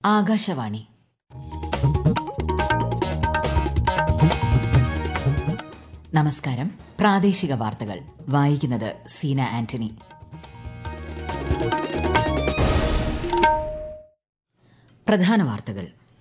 ആകാശവാണി നമസ്കാരം പ്രാദേശിക വാർത്തകൾ വായിക്കുന്നത് സീന ആന്റണി പ്രധാന വാർത്തകൾ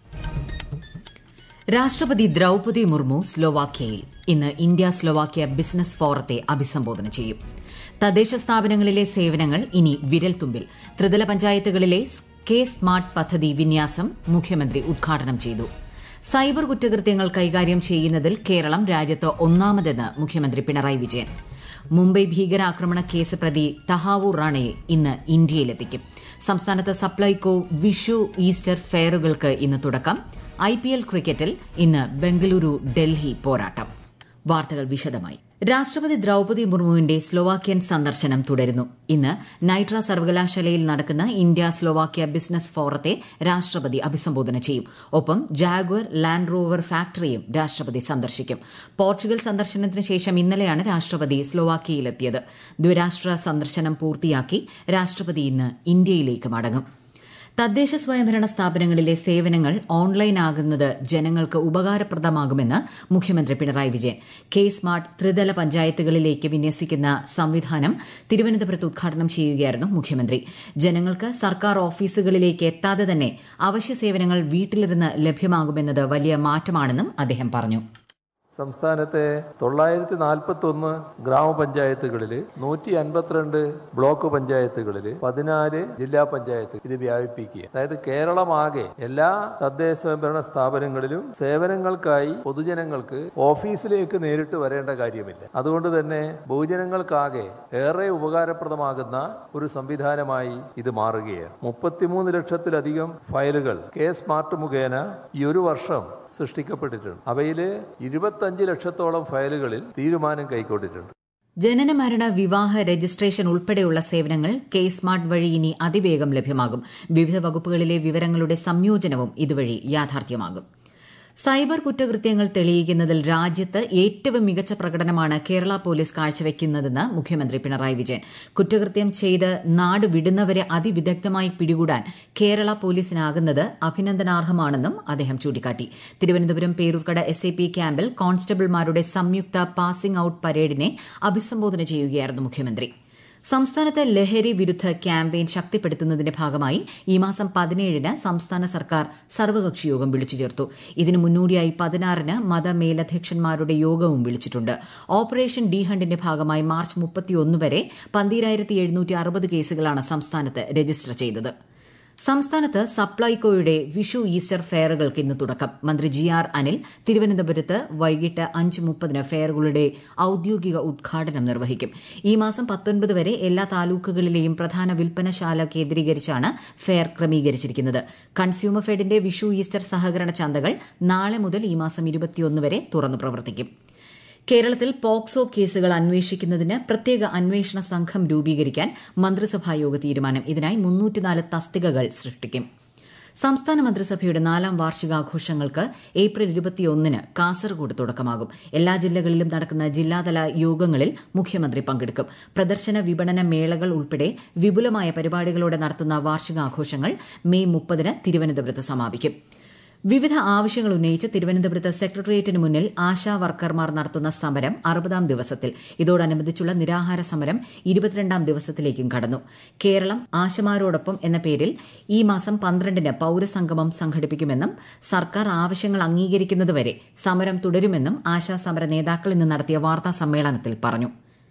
രാഷ്ട്രപതി ദ്രൌപതി മുർമു സ്ലോവാക്യയിൽ ഇന്ന് ഇന്ത്യ സ്ലോവാക്യ ബിസിനസ് ഫോറത്തെ അഭിസംബോധന ചെയ്യും തദ്ദേശ സ്ഥാപനങ്ങളിലെ സേവനങ്ങൾ ഇനി വിരൽത്തുമ്പിൽ ത്രിതല പഞ്ചായത്തുകളിലെ കെ സ്മാർട്ട് പദ്ധതി വിന്യാസം മുഖ്യമന്ത്രി ഉദ്ഘാടനം ചെയ്തു സൈബർ കുറ്റകൃത്യങ്ങൾ കൈകാര്യം ചെയ്യുന്നതിൽ കേരളം രാജ്യത്ത് ഒന്നാമതെന്ന് മുഖ്യമന്ത്രി പിണറായി വിജയൻ മുംബൈ ഭീകരാക്രമണ കേസ് പ്രതി തഹാവൂർ റാണയെ ഇന്ന് ഇന്ത്യയിലെത്തിക്കും സംസ്ഥാനത്ത് സപ്ലൈകോ വിഷു ഈസ്റ്റർ ഫെയറുകൾക്ക് ഇന്ന് തുടക്കം ഐപിഎൽ ക്രിക്കറ്റിൽ ഇന്ന് ബംഗളൂരു ഡൽഹി പോരാട്ടം വാർത്തകൾ വിശദമായി രാഷ്ട്രപതി ദ്രൌപതി മുർമുവിന്റെ സ്ലോവാക്യൻ സന്ദർശനം തുടരുന്നു ഇന്ന് നൈട്ര സർവകലാശാലയിൽ നടക്കുന്ന ഇന്ത്യ സ്ലോവാക്യ ബിസിനസ് ഫോറത്തെ രാഷ്ട്രപതി അഭിസംബോധന ചെയ്യും ഒപ്പം ജാഗ്വർ ലാൻഡ് റോവർ ഫാക്ടറിയും രാഷ്ട്രപതി സന്ദർശിക്കും പോർച്ചുഗൽ സന്ദർശനത്തിന് ശേഷം ഇന്നലെയാണ് രാഷ്ട്രപതി സ്ലോവാക്യയിലെത്തിയത് ദ്വിരാഷ്ട്ര സന്ദർശനം പൂർത്തിയാക്കി രാഷ്ട്രപതി ഇന്ന് ഇന്ത്യയിലേക്ക് മടങ്ങും തദ്ദേശ സ്വയംഭരണ സ്ഥാപനങ്ങളിലെ സേവനങ്ങൾ ഓൺലൈനാകുന്നത് ജനങ്ങൾക്ക് ഉപകാരപ്രദമാകുമെന്ന് മുഖ്യമന്ത്രി പിണറായി വിജയൻ കെ സ്മാർട്ട് ത്രിതല പഞ്ചായത്തുകളിലേക്ക് വിന്യസിക്കുന്ന സംവിധാനം തിരുവനന്തപുരത്ത് ഉദ്ഘാടനം ചെയ്യുകയായിരുന്നു മുഖ്യമന്ത്രി ജനങ്ങൾക്ക് സർക്കാർ ഓഫീസുകളിലേക്ക് എത്താതെ തന്നെ അവശ്യ സേവനങ്ങൾ വീട്ടിലിരുന്ന് ലഭ്യമാകുമെന്നത് വലിയ മാറ്റമാണെന്നും അദ്ദേഹം പറഞ്ഞു സംസ്ഥാനത്തെ തൊള്ളായിരത്തി നാൽപ്പത്തി ഒന്ന് ഗ്രാമപഞ്ചായത്തുകളിൽ നൂറ്റി അൻപത്തിരണ്ട് ബ്ലോക്ക് പഞ്ചായത്തുകളിൽ പതിനാല് ജില്ലാ പഞ്ചായത്ത് ഇത് വ്യാപിപ്പിക്കുക അതായത് കേരളമാകെ എല്ലാ തദ്ദേശ സ്വയംഭരണ സ്ഥാപനങ്ങളിലും സേവനങ്ങൾക്കായി പൊതുജനങ്ങൾക്ക് ഓഫീസിലേക്ക് നേരിട്ട് വരേണ്ട കാര്യമില്ല അതുകൊണ്ട് തന്നെ പൊതുജനങ്ങൾക്കാകെ ഏറെ ഉപകാരപ്രദമാകുന്ന ഒരു സംവിധാനമായി ഇത് മാറുകയാണ് മുപ്പത്തിമൂന്ന് ലക്ഷത്തിലധികം ഫയലുകൾ കെ സ്മാർട്ട് മുഖേന ഈ ഒരു വർഷം സൃഷ്ടിക്കപ്പെട്ടിട്ടുണ്ട് അവയിൽ ഇരുപത്തഞ്ച് ലക്ഷത്തോളം ഫയലുകളിൽ തീരുമാനം കൈക്കൊണ്ടിട്ടുണ്ട് ജനന മരണ വിവാഹ രജിസ്ട്രേഷൻ ഉൾപ്പെടെയുള്ള സേവനങ്ങൾ കെ സ്മാർട്ട് വഴി ഇനി അതിവേഗം ലഭ്യമാകും വിവിധ വകുപ്പുകളിലെ വിവരങ്ങളുടെ സംയോജനവും ഇതുവഴി യാഥാർത്ഥ്യമാകും സൈബർ കുറ്റകൃത്യങ്ങൾ തെളിയിക്കുന്നതിൽ രാജ്യത്ത് ഏറ്റവും മികച്ച പ്രകടനമാണ് കേരള പോലീസ് കാഴ്ചവെക്കുന്നതെന്ന് മുഖ്യമന്ത്രി പിണറായി വിജയൻ കുറ്റകൃത്യം ചെയ്ത് നാട് വിടുന്നവരെ അതിവിദഗ്ധമായി പിടികൂടാൻ കേരള പോലീസിനാകുന്നത് അഭിനന്ദനാർഹമാണെന്നും അദ്ദേഹം ചൂണ്ടിക്കാട്ടി Thiruvananthapuram Peroorkada S A P ക്യാമ്പിൽ കോൺസ്റ്റബിൾമാരുടെ സംയുക്ത പാസിംഗ് ഔട്ട് പരേഡിനെ അഭിസംബോധന ചെയ്യുകയായിരുന്നു മുഖ്യമന്ത്രി സംസ്ഥാനത്ത് ലഹരി വിരുദ്ധ ക്യാമ്പയിൻ ശക്തിപ്പെടുത്തുന്നതിന്റെ ഭാഗമായി ഈ മാസം പതിനേഴിന് സംസ്ഥാന സർക്കാർ സർവകക്ഷി യോഗം വിളിച്ചു ചേർത്തു ഇതിനു മുന്നോടിയായി പതിനാറിന് മതമേലധ്യക്ഷന്മാരുടെ യോഗവും വിളിച്ചിട്ടുണ്ട് ഓപ്പറേഷൻ ഡി ഹണ്ടിന്റെ ഭാഗമായി മാർച്ച് മുപ്പത്തിയൊന്ന് വരെ പന്തീരായിരത്തി എഴുന്നൂറ്റി അറുപത് കേസുകളാണ് സംസ്ഥാനത്ത് രജിസ്റ്റർ ചെയ്തത് സംസ്ഥാനത്ത് സപ്ലൈകോയുടെ വിഷു ഈസ്റ്റർ ഫെയറുകൾക്ക് ഇന്ന് തുടക്കം മന്ത്രി ജി ആർ അനിൽ തിരുവനന്തപുരത്ത് വൈകിട്ട് അഞ്ച് മുപ്പതിന് ഫെയറുകളുടെ ഔദ്യോഗിക ഉദ്ഘാടനം നിർവഹിക്കും ഈ മാസം പത്തൊൻപത് വരെ എല്ലാ താലൂക്കുകളിലെയും പ്രധാന വിൽപ്പനശാല കേന്ദ്രീകരിച്ചാണ് ഫെയർ ക്രമീകരിച്ചിരിക്കുന്നത് കൺസ്യൂമർ ഫെഡിന്റെ വിഷു ഈസ്റ്റർ സഹകരണ ചന്തകൾ നാളെ മുതൽ ഈ മാസം ഇരുപത്തിയൊന്ന് വരെ തുറന്നു പ്രവർത്തിക്കും കേരളത്തിൽ പോക്സോ കേസുകൾ അന്വേഷിക്കുന്നതിന് പ്രത്യേക അന്വേഷണ സംഘം രൂപീകരിക്കാൻ മന്ത്രിസഭായോഗ തീരുമാനം ഇതിനായി മുന്നൂറ്റിനാല് തസ്തികകൾ സൃഷ്ടിക്കും സംസ്ഥാന മന്ത്രിസഭയുടെ നാലാം വാർഷികാഘോഷങ്ങൾക്ക് ഏപ്രിൽ ഇരുപത്തിയൊന്നിന് കാസർഗോഡ് തുടക്കമാകും എല്ലാ ജില്ലകളിലും നടക്കുന്ന ജില്ലാതല യോഗങ്ങളിൽ മുഖ്യമന്ത്രി പങ്കെടുക്കും പ്രദർശന വിപണന മേളകൾ ഉൾപ്പെടെ വിപുലമായ പരിപാടികളോടെ നടത്തുന്ന വാർഷികാഘോഷങ്ങൾ മെയ് മുപ്പതിന് തിരുവനന്തപുരത്ത് സമാപിക്കും വിവിധ ആവശ്യങ്ങൾ ഉന്നയിച്ച് തിരുവനന്തപുരത്ത് സെക്രട്ടേറിയറ്റിന് മുന്നിൽ ആശാ വർക്കർമാർ നടത്തുന്ന സമരം അറുപതാം ദിവസത്തിൽ ഇതോടനുബന്ധിച്ചുള്ള നിരാഹാര സമരം ഇരുപത്തിരണ്ടാം ദിവസത്തിലേക്കും കടന്നു കേരളം ആശമാരോടൊപ്പം എന്ന പേരിൽ ഈ മാസം പന്ത്രണ്ടിന് പൌരസംഗമം സംഘടിപ്പിക്കുമെന്നും സർക്കാർ ആവശ്യങ്ങൾ അംഗീകരിക്കുന്നതുവരെ സമരം തുടരുമെന്നും ആശാ സമര നേതാക്കൾ ഇന്ന് നടത്തിയ വാർത്താ സമ്മേളനത്തിൽ പറഞ്ഞു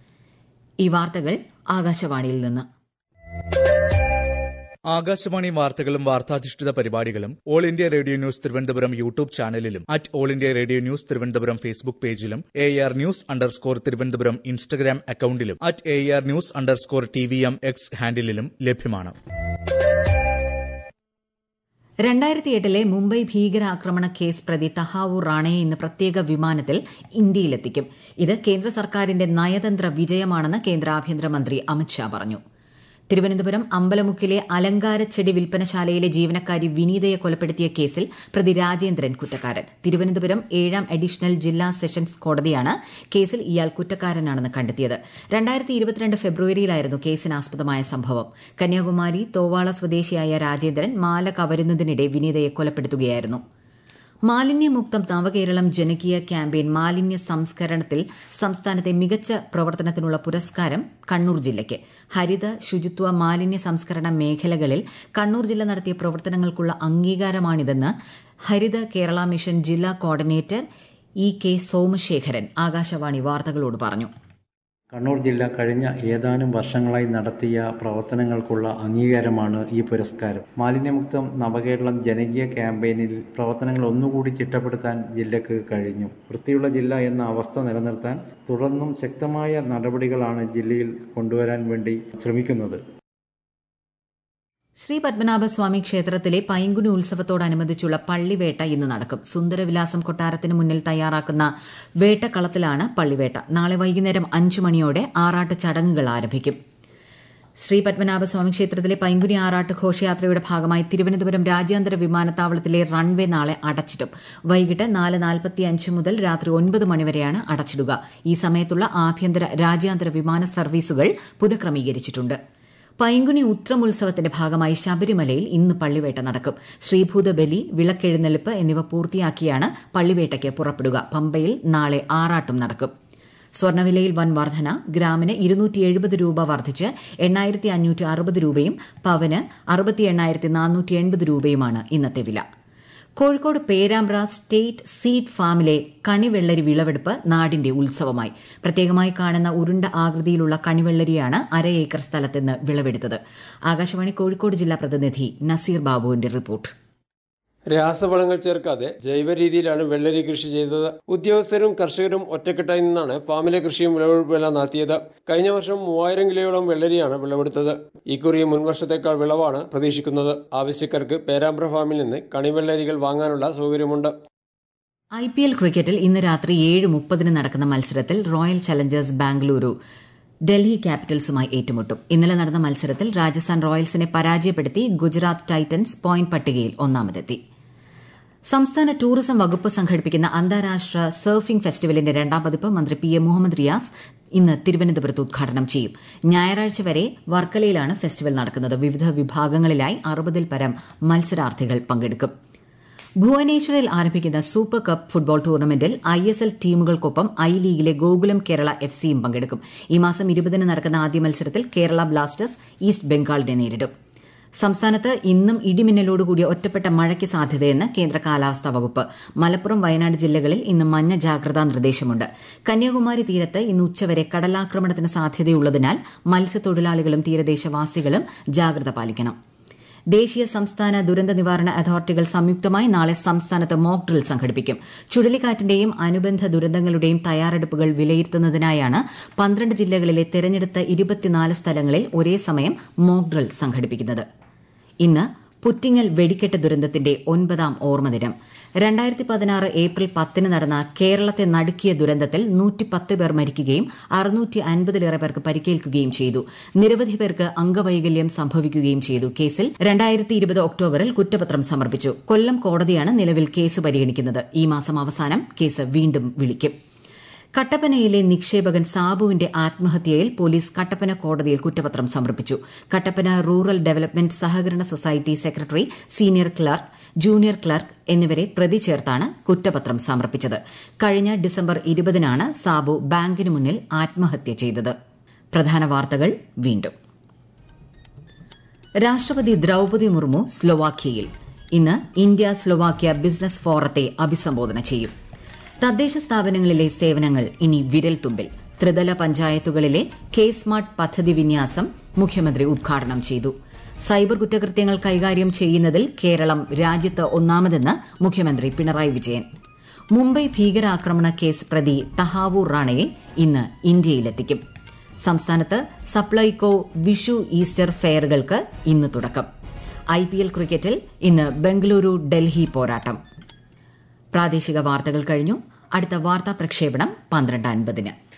ഈ വാർത്തകൾ ആകാശവാണിയിൽ നിന്ന് ആകാശവാണി വാർത്തകളും വാർത്താധിഷ്ഠിത പരിപാടികളും All India Radio news Thiruvananthapuram YouTube ചാനലിലും at All India Radio news Thiruvananthapuram Facebook പേജിലും A R news underscore Thiruvananthapuram Instagram അക്കൌണ്ടിലും at A R news underscore T V M X ഹാൻഡിലും ലഭ്യമാണ് രണ്ടായിരത്തി എട്ടിലെ മുംബൈ ഭീകരാക്രമണ കേസ് പ്രതി തഹാവൂർ റാണയെ ഇന്ന് പ്രത്യേക വിമാനത്തിൽ ഇന്ത്യയിലെത്തിക്കും ഇത് കേന്ദ്ര സർക്കാരിന്റെ നയതന്ത്ര വിജയമാണെന്ന് കേന്ദ്ര ആഭ്യന്തരമന്ത്രി അമിത്ഷാ പറഞ്ഞു തിരുവനന്തപുരം അമ്പലമുക്കിലെ അലങ്കാരച്ചെടി വിൽപ്പനശാലയിലെ ജീവനക്കാരി വിനീതയെ കൊലപ്പെടുത്തിയ കേസിൽ പ്രതി രാജേന്ദ്രൻ കുറ്റക്കാരൻ തിരുവനന്തപുരം ഏഴാം അഡീഷണൽ ജില്ലാ സെഷൻസ് കോടതിയാണ് കേസിൽ ഇയാൾ കുറ്റക്കാരനാണെന്ന് കണ്ടെത്തിയത് രണ്ടായിരത്തി ഇരുപത്തിരണ്ട് ഫെബ്രുവരിയിലായിരുന്നു കേസിനാസ്പദമായ സംഭവം കന്യാകുമാരി തോവാള സ്വദേശിയായ രാജേന്ദ്രൻ മാല കവരുന്നതിനിടെ വിനീതയെ കൊലപ്പെടുത്തുകയായിരുന്നു മാലിന്യമുക്തം നവകേരളം ജനകീയ ക്യാമ്പയിൻ മാലിന്യ സംസ്കരണത്തിൽ സംസ്ഥാനത്തെ മികച്ച പ്രവർത്തനത്തിനുള്ള പുരസ്കാരം കണ്ണൂർ ജില്ലയ്ക്ക് ഹരിത ശുചിത്വ മാലിന്യ സംസ്കരണ മേഖലകളിൽ കണ്ണൂർ ജില്ല നടത്തിയ പ്രവർത്തനങ്ങൾക്കുള്ള അംഗീകാരമാണിതെന്ന് ഹരിത കേരള മിഷൻ ജില്ലാ coordinator E K Somasekharan Akashvani വാർത്തകളോട് പറഞ്ഞു കണ്ണൂർ ജില്ല കഴിഞ്ഞ ഏതാനും വർഷങ്ങളായി നടത്തിയ പ്രവർത്തനങ്ങൾക്കുള്ള അംഗീകാരമാണ് ഈ പുരസ്കാരം മാലിന്യമുക്തം നവകേരളം ജനകീയ ക്യാമ്പയിനിൽ പ്രവർത്തനങ്ങൾ ഒന്നുകൂടി ചിട്ടപ്പെടുത്താൻ ജില്ലക്ക് കഴിഞ്ഞു വൃത്തിയുള്ള ജില്ല എന്ന അവസ്ഥ നിലനിർത്താൻ തുടർന്നും ശക്തമായ നടപടികളാണ് ജില്ലയിൽ കൊണ്ടുവരാൻ വേണ്ടി ശ്രമിക്കുന്നത് ശ്രീ പത്മനാഭസ്വാമി ക്ഷേത്രത്തിലെ പൈങ്കുനി ഉത്സവത്തോടനുബന്ധിച്ചുള്ള പള്ളിവേട്ട ഇന്ന് നടക്കും സുന്ദരവിലാസം കൊട്ടാരത്തിന് മുന്നിൽ തയ്യാറാക്കുന്ന വേട്ടക്കളത്തിലാണ് പള്ളിവേട്ട നാളെ വൈകുന്നേരം അഞ്ചു മണിയോടെ ആറാട്ട് ചടങ്ങുകൾ ആരംഭിക്കും ശ്രീ പത്മനാഭസ്വാമി ക്ഷേത്രത്തിലെ പൈങ്കുനി ആറാട്ട് ഘോഷയാത്രയുടെ ഭാഗമായി തിരുവനന്തപുരം രാജ്യാന്തര വിമാനത്താവളത്തിലെ റൺവേ നാളെ അടച്ചിടും വൈകിട്ട് നാല് നാൽപ്പത്തിയഞ്ച് മുതൽ രാത്രി ഒൻപത് മണിവരെയാണ് അടച്ചിടുക ഈ സമയത്തുള്ള ആഭ്യന്തര രാജ്യാന്തര വിമാന സർവീസുകൾ പുനഃക്രമീകരിച്ചിട്ടുണ്ട് പൈങ്കുനി ഉത്രമുത്സവത്തിന്റെ ഭാഗമായി ശബരിമലയിൽ ഇന്ന് പള്ളിവേട്ട നടക്കും ശ്രീഭൂതബലി വിളക്കെഴുന്നള്ളിപ്പ് എന്നിവ പൂർത്തിയാക്കിയാണ് പള്ളിവേട്ടയ്ക്ക് പുറപ്പെടുക പമ്പയിൽ നാളെ ആറാട്ടും നടക്കും സ്വർണ്ണവിലയിൽ വൻ വർധന ഗ്രാമിന് ഇരുന്നൂറ്റി എഴുപത് രൂപ വർദ്ധിച്ച് എണ്ണായിരത്തി അഞ്ഞൂറ്റി അറുപത് രൂപയും പവന് അറുപത്തി എണ്ണായിരത്തി നാനൂറ്റി എൺപത് രൂപയുമാണ് ഇന്നത്തെ വില കോഴിക്കോട് പേരാമ്പ്ര സ്റ്റേറ്റ് സീഡ് ഫാമിലെ കണിവെള്ളരി വിളവെടുപ്പ് നാടിന്റെ ഉത്സവമായി പ്രത്യേകമായി കാണുന്ന ഉരുണ്ട ആകൃതിയിലുള്ള കണിവെള്ളരിയാണ് അര ഏക്കർ സ്ഥലത്തുനിന്ന് വിളവെടുത്തത് ആകാശവാണി കോഴിക്കോട് ജില്ലാ പ്രതിനിധി നസീർ ബാബുവിന്റെ റിപ്പോർട്ട് രാസവളങ്ങൾ ചേർക്കാതെ ജൈവ രീതിയിലാണ് വെള്ളരി കൃഷി ചെയ്തത് ഉദ്യോഗസ്ഥരും കർഷകരും ഒറ്റക്കെട്ടായി നിന്നാണ് ഫാമിലെ കൃഷിയും വിളവെടുപ്പെല്ലാം നടത്തിയത് കഴിഞ്ഞ വർഷം മൂവായിരം കിലോയോളം വെള്ളരിയാണ് വിളവെടുത്തത് ഇക്കുറി മുൻവർഷത്തേക്കാൾ വിളവാണ് പ്രതീക്ഷിക്കുന്നത് ആവശ്യക്കാർക്ക് പേരാമ്പ്ര ഫാമിൽ നിന്ന് കണിവെള്ളരികൾ വാങ്ങാനുള്ള സൗകര്യമുണ്ട് ഐ പി എൽ ക്രിക്കറ്റിൽ ഇന്ന് രാത്രി ഏഴ് മുപ്പതിന് നടക്കുന്ന മത്സരത്തിൽ റോയൽ ചലഞ്ചേഴ്സ് ബാംഗ്ലൂരു ഡൽഹി ക്യാപിറ്റൽസുമായി ഏറ്റുമുട്ടും ഇന്നലെ നടന്ന മത്സരത്തിൽ രാജസ്ഥാൻ റോയൽസിനെ പരാജയപ്പെടുത്തി ഗുജറാത്ത് ടൈറ്റൻസ് പോയിന്റ് പട്ടികയിൽ ഒന്നാമതെത്തി സംസ്ഥാന ടൂറിസം വകുപ്പ് സംഘടിപ്പിക്കുന്ന അന്താരാഷ്ട്ര സർഫിംഗ് ഫെസ്റ്റിവലിന്റെ രണ്ടാം പതിപ്പ് മന്ത്രി പി എ മുഹമ്മദ് റിയാസ് ഇന്ന് തിരുവനന്തപുരത്ത് ഉദ്ഘാടനം ചെയ്യും ഞായറാഴ്ച വരെ വർക്കലയിലാണ് ഫെസ്റ്റിവൽ നടക്കുന്നത് വിവിധ വിഭാഗങ്ങളിലായി അറുപതിൽ പരം മത്സരാർത്ഥികൾ പങ്കെടുക്കും ഭുവനേശ്വറിൽ ആരംഭിക്കുന്ന സൂപ്പർ കപ്പ് ഫുട്ബോൾ ടൂർണമെന്റിൽ ഐ എസ് എൽ ടീമുകൾക്കൊപ്പം ഐ ലീഗിലെ ഗോകുലം കേരള എഫ് സിയും പങ്കെടുക്കും ഈ മാസം ഇരുപതിന് നടക്കുന്ന ആദ്യ മത്സരത്തിൽ കേരള ബ്ലാസ്റ്റേഴ്സ് ഈസ്റ്റ് ബംഗാളിനെ നേരിടും സംസ്ഥാനത്ത് ഇന്നും ഇടിമിന്നലോടുകൂടിയ ഒറ്റപ്പെട്ട മഴയ്ക്ക് സാധ്യതയെന്ന് കേന്ദ്ര കാലാവസ്ഥാ വകുപ്പ് മലപ്പുറം വയനാട് ജില്ലകളിൽ ഇന്ന് മഞ്ഞ ജാഗ്രതാ നിർദ്ദേശമുണ്ട് കന്യാകുമാരി തീരത്ത് ഇന്ന് ഉച്ചവരെ കടലാക്രമണത്തിന് സാധ്യതയുള്ളതിനാൽ മത്സ്യത്തൊഴിലാളികളും തീരദേശവാസികളും ജാഗ്രത പാലിക്കണം ദേശീയ സംസ്ഥാന ദുരന്ത നിവാരണ അതോറിറ്റികൾ സംയുക്തമായി നാളെ സംസ്ഥാനത്ത് മോക്ക് ഡ്രിൽ സംഘടിപ്പിക്കും ചുഴലിക്കാറ്റിന്റെയും അനുബന്ധ ദുരന്തങ്ങളുടെയും തയ്യാറെടുപ്പുകൾ വിലയിരുത്തുന്നതിനായാണ് പന്ത്രണ്ട് ജില്ലകളിലെ തെരഞ്ഞെടുത്ത ഇരുപത്തിനാല് സ്ഥലങ്ങളിൽ ഒരേ സമയം മോക്ക് ഡ്രിൽ സംഘടിപ്പിക്കുന്നത് ഇന്ന് പുറ്റിങ്ങൽ വെടിക്കെട്ട് ദുരന്തത്തിന്റെ ഒൻപതാം ഓർമ്മദിനം രണ്ടായിരത്തി പതിനാറ് ഏപ്രിൽ പത്തിന് നടന്ന കേരളത്തെ നടുക്കിയ ദുരന്തത്തിൽ നൂറ്റിപ്പത്ത് പേർ മരിക്കുകയും അറുന്നൂറ്റി അൻപതിലേറെ പേർക്ക് പരിക്കേൽക്കുകയും ചെയ്തു നിരവധി പേർക്ക് അംഗവൈകല്യം സംഭവിക്കുകയും ചെയ്തു കേസിൽ രണ്ടായിരത്തി ഇരുപത് ഒക്ടോബറിൽ കുറ്റപത്രം സമർപ്പിച്ചു കൊല്ലം കോടതിയാണ് നിലവിൽ കേസ് പരിഗണിക്കുന്നത് ഈ മാസം അവസാനം കേസ് വീണ്ടും വിളിക്കും കട്ടപ്പനയിലെ നിക്ഷേപകൻ സാബുവിന്റെ ആത്മഹത്യയിൽ പോലീസ് കട്ടപ്പന കോടതിയിൽ കുറ്റപത്രം സമർപ്പിച്ചു കട്ടപ്പന റൂറൽ ഡെവലപ്മെന്റ് സഹകരണ society secretary senior clerk junior clerk എന്നിവരെ പ്രതി ചേർത്താണ് കുറ്റപത്രം സമർപ്പിച്ചത് കഴിഞ്ഞ ഡിസംബർ ഇരുപതിനാണ് സാബു ബാങ്കിന് മുന്നിൽ ആത്മഹത്യ ചെയ്തത് പ്രധാന വാർത്തകൾ വീണ്ടും രാഷ്ട്രപതി ദ്രൌപതി മുർമു സ്ലൊവാക്യയിൽ ഇന്ന് ഇന്ത്യ സ്ലൊവാക്യ ബിസിനസ് ഫോറത്തെ അഭിസംബോധന ചെയ്യും തദ്ദേശ സ്ഥാപനങ്ങളിലെ സേവനങ്ങൾ ഇനി വിരൽത്തുമ്പിൽ ത്രിതല പഞ്ചായത്തുകളിലെ കെ സ്മാർട്ട് പദ്ധതി വിന്യാസം മുഖ്യമന്ത്രി ഉദ്ഘാടനം ചെയ്തു സൈബർ കുറ്റകൃത്യങ്ങൾ കൈകാര്യം ചെയ്യുന്നതിൽ കേരളം രാജ്യത്ത് ഒന്നാമതെന്ന് മുഖ്യമന്ത്രി പിണറായി വിജയൻ മുംബൈ ഭീകരാക്രമണ കേസ് പ്രതി തഹാവൂർ റാണയെ ഇന്ന് ഇന്ത്യയിലെത്തിക്കും സംസ്ഥാനത്ത് സപ്ലൈകോ വിഷു ഈസ്റ്റർ ഫെയറുകൾക്ക് ഇന്ന് തുടക്കം ഐ പി എൽ ക്രിക്കറ്റിൽ ഇന്ന് ബംഗളൂരു ഡൽഹി പോരാട്ടം പ്രാദേശിക വാർത്തകൾ കഴിഞ്ഞു അടുത്ത വാർത്താ പ്രക്ഷേപണം പന്ത്രണ്ട് അൻപതിന്